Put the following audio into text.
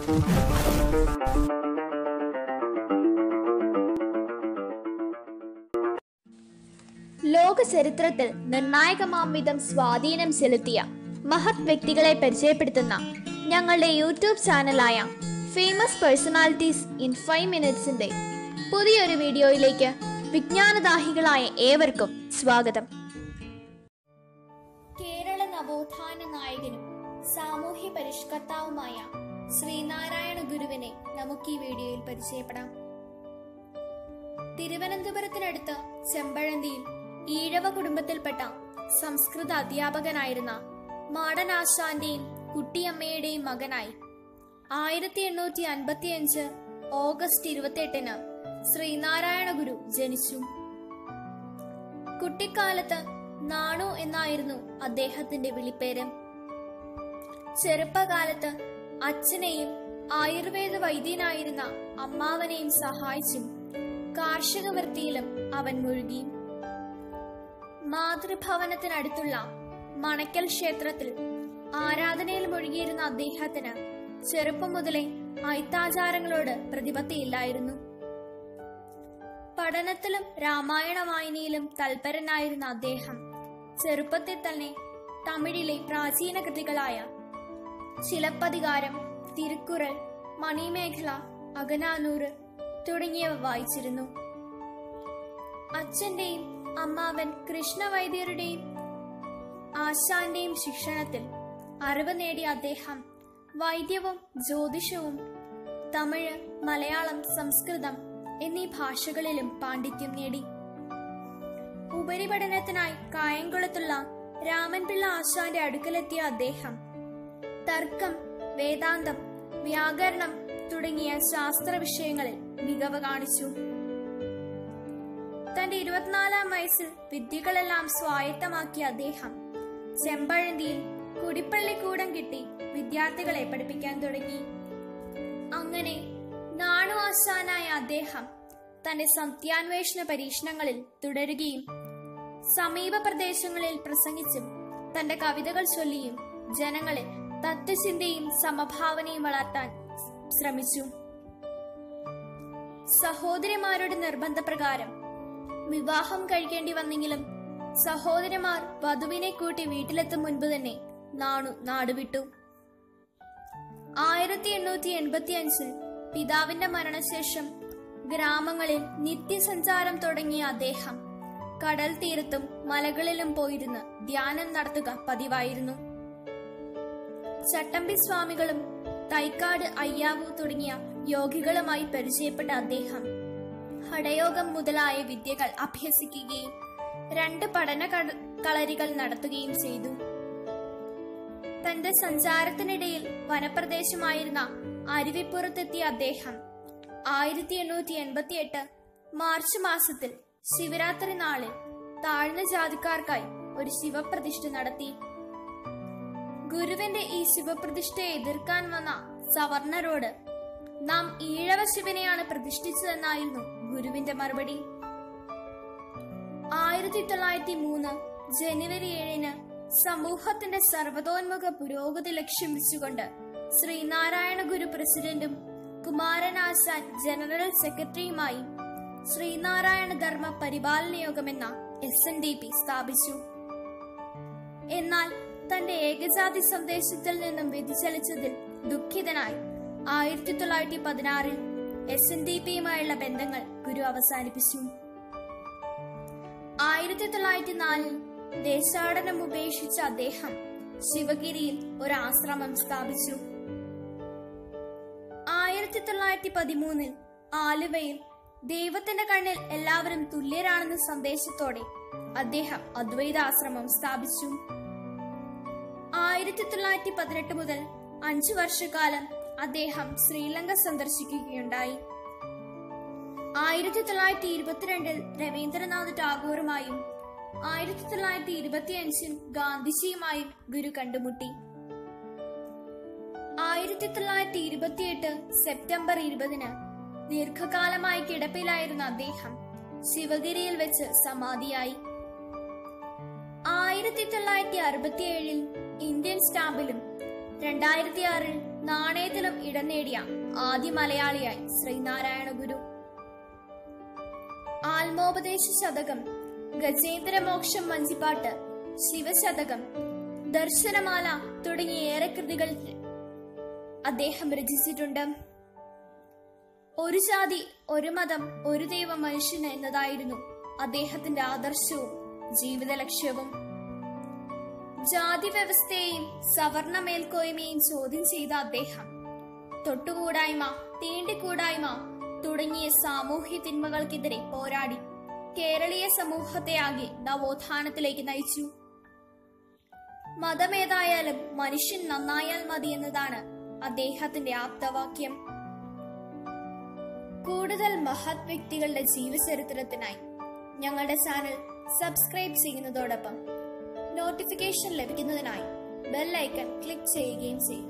ലോക ചരിത്രത്തിൽ നിർണായകമാം വിധം സ്വാധീനം ചെലുത്തിയ മഹത് വ്യക്തികളെ പരിചയപ്പെടുത്തുന്ന ഞങ്ങളുടെ യൂട്യൂബ് ചാനലായ ഫേമസ് പേഴ്സണാലിറ്റീസ് ഇൻ ഫൈവ് മിനിറ്റ്സിന്റെ പുതിയൊരു വീഡിയോയിലേക്ക് വിജ്ഞാനദാഹികളായ ഏവർക്കും സ്വാഗതം കേരള നവോത്ഥാന നായകനും സാമൂഹ്യ പരിഷ്കർത്താവുമായ ശ്രീനാരായണ ഗുരുവിനെ നമുക്ക് ഈ വീഡിയോയിൽ പരിചയപ്പെടാം തിരുവനന്തപുരത്തിനടുത്ത് ചെമ്പഴന്തിയിൽ ഈഴവ കുടുംബത്തിൽപ്പെട്ട സംസ്കൃത അധ്യാപകനായിരുന്ന മാടനാശാന്റെയും കുട്ടിയമ്മയുടെയും മകനായി ആയിരത്തി എണ്ണൂറ്റി അൻപത്തിയഞ്ച് ഓഗസ്റ്റ് ഇരുപത്തിയെട്ടിന് ശ്രീനാരായണ ഗുരു ജനിച്ചു കുട്ടിക്കാലത്ത് നാണു എന്നായിരുന്നു അദ്ദേഹത്തിന്റെ വിളിപ്പേര് ചെറുപ്പകാലത്ത് അച്ഛനെയും ആയുർവേദ വൈദ്യനായിരുന്ന അമ്മാവനെയും സഹായിച്ചും കാർഷിക വൃത്തിയിലും അവൻ മുഴുകി മാതൃഭവനത്തിനടുത്തുള്ള മണക്കൽ ക്ഷേത്രത്തിൽ ആരാധനയിൽ മുഴുകിയിരുന്ന അദ്ദേഹത്തിന് ചെറുപ്പം മുതലേ ഐത്താചാരങ്ങളോട് പ്രതിപത്തിയില്ലായിരുന്നു പഠനത്തിലും രാമായണ വായനയിലും തൽപരനായിരുന്ന അദ്ദേഹം ചെറുപ്പത്തിൽ തന്നെ തമിഴിലെ പ്രാചീന കൃതികളായ ചിലപ്പതികാരം തിരുക്കുറൽ മണിമേഖല അകനാനൂറ് തുടങ്ങിയവ വായിച്ചിരുന്നു അച്ഛന്റെയും അമ്മാവൻ കൃഷ്ണവൈദ്യരുടെയും ആശാന്റെയും ശിക്ഷണത്തിൽ അറിവ് നേടിയ അദ്ദേഹം വൈദ്യവും ജ്യോതിഷവും തമിഴ് മലയാളം സംസ്കൃതം എന്നീ ഭാഷകളിലും പാണ്ഡിത്യം നേടി ഉപരിപഠനത്തിനായി കായംകുളത്തുള്ള രാമൻപിള്ള ആശാന്റെ അടുക്കലെത്തിയ അദ്ദേഹം തർക്കം വേദാന്തം വ്യാകരണം തുടങ്ങിയ ശാസ്ത്ര വിഷയങ്ങളിൽ മികവ് കാണിച്ചു തന്റെ ഇരുപത്തിനാലാം വയസ്സിൽ വിദ്യകളെല്ലാം സ്വായത്തമാക്കിയ അദ്ദേഹം ചെമ്പഴന്തിയിൽ കുടിപ്പള്ളിക്കൂടം കിട്ടി വിദ്യാർത്ഥികളെ പഠിപ്പിക്കാൻ തുടങ്ങി അങ്ങനെ നാണു ആശാനായ അദ്ദേഹം തന്റെ സത്യാന്വേഷണ പരീക്ഷണങ്ങളിൽ തുടരുകയും സമീപ പ്രദേശങ്ങളിൽ പ്രസംഗിച്ചും തന്റെ കവിതകൾ ചൊല്ലിയും ജനങ്ങളിൽ തത്വചിന്തയും സമഭാവനയും വളർത്താൻ ശ്രമിച്ചു സഹോദരിമാരുടെ നിർബന്ധപ്രകാരം വിവാഹം കഴിക്കേണ്ടി വന്നെങ്കിലും സഹോദരന്മാർ വധുവിനെ കൂട്ടി വീട്ടിലെത്തും മുൻപ് തന്നെ നാണു നാടുവിട്ടു ആയിരത്തി എണ്ണൂറ്റി എൺപത്തി അഞ്ചിൽ പിതാവിന്റെ മരണശേഷം ഗ്രാമങ്ങളിൽ നിത്യസഞ്ചാരം തുടങ്ങിയ അദ്ദേഹം കടൽ തീരത്തും മലകളിലും പോയിരുന്ന് ധ്യാനം നടത്തുക പതിവായിരുന്നു ചട്ടമ്പി സ്വാമികളും തൈക്കാട് അയ്യാവു തുടങ്ങിയ യോഗികളുമായി പരിചയപ്പെട്ട അദ്ദേഹം ഹഠയോഗം മുതലായ വിദ്യകൾ അഭ്യസിക്കുകയും രണ്ട് പഠന ക- കളരികൾ നടത്തുകയും ചെയ്തു തന്റെ സഞ്ചാരത്തിനിടയിൽ വനപ്രദേശമായിരുന്ന അരുവിപ്പുറത്തെത്തിയ അദ്ദേഹം ആയിരത്തി എണ്ണൂറ്റി എൺപത്തി എട്ട് മാർച്ച് മാസത്തിൽ ശിവരാത്രി നാളിൽ താഴ്ന്ന ജാതിക്കാർക്കായി ഒരു ശിവപ്രതിഷ്ഠ നടത്തി ഗുരുവിന്റെ ഈ ശിവപ്രതിഷ്ഠയെ എതിർക്കാൻ വന്ന സവർണരോട് നാം ഈഴവ ശിവനെയാണ് പ്രതിഷ്ഠിച്ചതെന്നായിരുന്നു ഗുരുവിന്റെ മറുപടി ആയിരത്തി തൊള്ളായിരത്തി മൂന്ന് ജനുവരി ഏഴിന് സമൂഹത്തിന്റെ സർവതോന്മുഖ പുരോഗതി ലക്ഷ്യം വെച്ചുകൊണ്ട് ശ്രീനാരായണ ഗുരു പ്രസിഡന്റും കുമാരനാശാൻ ജനറൽ സെക്രട്ടറിയുമായി ശ്രീനാരായണ ധർമ്മ പരിപാലന യോഗമെന്ന എസ് എൻ ഡി പി സ്ഥാപിച്ചു എന്നാൽ തന്റെ ഏകജാതി സന്ദേശത്തിൽ നിന്നും വ്യതിചലിച്ചതിൽ ദുഃഖിതനായി ആയിരത്തി തൊള്ളായിരത്തി പതിനാറിൽ എസ് എൻ ഡി പിയുമായുള്ള ബന്ധങ്ങൾ ഗുരു അവസാനിപ്പിച്ചു ആയിരത്തി തൊള്ളായിരത്തി നാലിൽ ദേശാടനം ഉപേക്ഷിച്ച അദ്ദേഹം ശിവഗിരിയിൽ ഒരു ആശ്രമം സ്ഥാപിച്ചു ആയിരത്തി തൊള്ളായിരത്തി പതിമൂന്നിൽ ആലുവയിൽ ദൈവത്തിന്റെ കണ്ണിൽ എല്ലാവരും തുല്യരാണെന്ന സന്ദേശത്തോടെ അദ്ദേഹം അദ്വൈതാശ്രമം സ്ഥാപിച്ചു ആയിരത്തി തൊള്ളായിരത്തി പതിനെട്ട് മുതൽ അഞ്ചു വർഷക്കാലം അദ്ദേഹം ശ്രീലങ്ക സന്ദർശിക്കുകയുണ്ടായി ആയിരത്തി തൊള്ളായിരത്തി ഇരുപത്തിരണ്ടിൽ രവീന്ദ്രനാഥ് ടാഗോറുമായും ആയിരത്തി തൊള്ളായിരത്തി ഇരുപത്തിയഞ്ചിൽ ഗാന്ധിജിയുമായും ഗുരു കണ്ടുമുട്ടി ആയിരത്തി തൊള്ളായിരത്തി ഇരുപത്തിയെട്ട് സെപ്റ്റംബർ ഇരുപതിന് ദീർഘകാലമായി കിടപ്പിലായിരുന്ന അദ്ദേഹം ശിവഗിരിയിൽ വെച്ച് സമാധിയായി ആയിരത്തി തൊള്ളായിരത്തി അറുപത്തിയേഴിൽ ഇന്ത്യൻ സ്റ്റാമ്പിലും രണ്ടായിരത്തി ആറിൽ നാണയത്തിലും ഇടം നേടിയ ആദ്യ മലയാളിയായി ശ്രീനാരായണ ഗുരു ആത്മോപദേശ ശതകം ഗജേന്ദ്രമോക്ഷം വഞ്ചിപ്പാട്ട് ശിവശതകം ദർശനമാല തുടങ്ങിയ ഏറെ കൃതികൾ അദ്ദേഹം രചിച്ചിട്ടുണ്ട് ഒരു ജാതി ഒരു മതം ഒരു ദൈവം മനുഷ്യന് എന്നതായിരുന്നു അദ്ദേഹത്തിന്റെ ആദർശവും ജീവിത ലക്ഷ്യവും ജാതി വ്യവസ്ഥയെയും സവർണ മേൽക്കോയ്മയും ചോദ്യം ചെയ്ത അദ്ദേഹം തൊട്ടുകൂടായ്മ തീണ്ടിക്കൂടായ്മ തുടങ്ങിയ സാമൂഹ്യ തിന്മകൾക്കെതിരെ പോരാടി കേരളീയ സമൂഹത്തെ ആകെ നവോത്ഥാനത്തിലേക്ക് നയിച്ചു മതമേതായാലും മനുഷ്യൻ നന്നായാൽ മതി എന്നതാണ് അദ്ദേഹത്തിന്റെ ആപ്തവാക്യം കൂടുതൽ മഹത് വ്യക്തികളുടെ ജീവചരിത്രത്തിനായി ഞങ്ങളുടെ ചാനൽ സബ്സ്ക്രൈബ് ചെയ്യുന്നതോടൊപ്പം നോട്ടിഫിക്കേഷൻ ലഭിക്കുന്നതിനായി ബെൽ ഐക്കൺ ക്ലിക്ക് ചെയ്യുകയും ചെയ്യുക